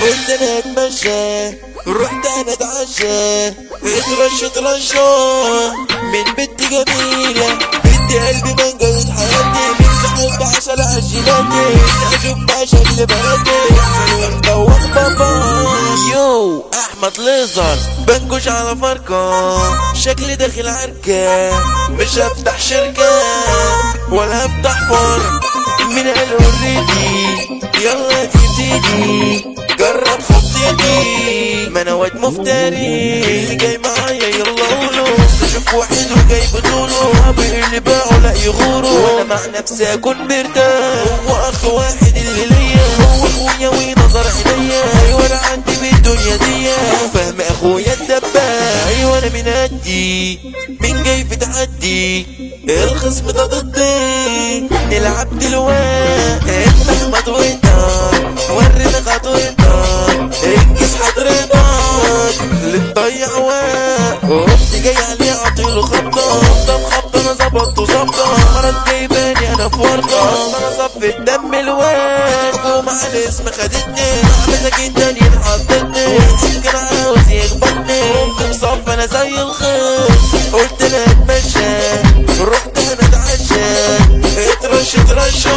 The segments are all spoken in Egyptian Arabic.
قلت انا اتمشى رحت انا اتعشى اترش اترشى من بنت جميلة بنت قلبي من جاية حياتي نفسي احب عسل عجلاتي نفسي اشوف بقى شكل بناتي مدوخ بابا يو احمد ليزر بنكش على فرقة شكلي داخل عركة مش هفتح شركة ولا هفتح فرق من قال اوريدي يلا تبتدي جرب خطيتي ما انا واد مفتري اللي جاي معايا يلا قولوا اشوف واحد وجاي بطوله ابي اللي باعوا لا يغوروا وانا مع نفسي اكون مرتاح هو اخ واحد اللي ليا هو اخويا ونظر عينيا ايوه انا عندي بالدنيا دي فاهم اخويا الدباح ايوه انا من قدي مين جاي في تحدي الخصم ده ضدي نلعب دلوقتي انت احمد وانت ورينا خطوتك انجز حضرتك اللي تضيع وقت قمت جاي عليه اعطيله خبطه خبطه بخبطه انا ظبطته ظبطه مرض جايباني انا في ورطه انا صف الدم الواد ومع الاسم خدتني مع مساكين تانيين حطتني كان عاوز يخبطني قمت مصف انا زي الخيط قلت انا اتمشى رحت انا اتعشى اترش اترشى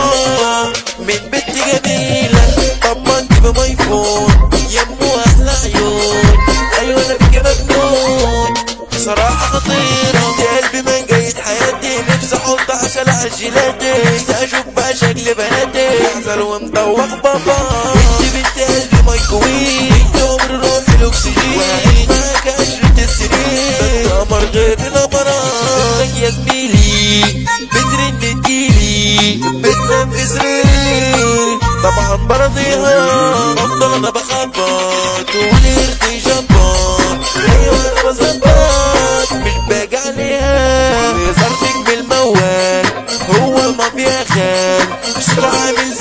من بنت جميلة طب ما انت بمايفون يمو احلى عيون ايوه انا بيجي مجنون بصراحة خطيرة دي قلبي من جاية حياتي نفسي احط عسل عجلاتي نفسي اشوف بقى شكل بناتي عسل ومدوخ بابا انت بنت قلبي مايكرويف انت عمر روحي الاكسجين وعيش معاك عشرة السنين بس قمر غير القمرات انك يا زميلي بترن تجيلي بتنام في سريري طبعا برضيها افضل انا بخبط ونرتي جنبط ايوه انا بظبط مش باجي عليها صرتك بالموال هو ما بياخد بسرعة من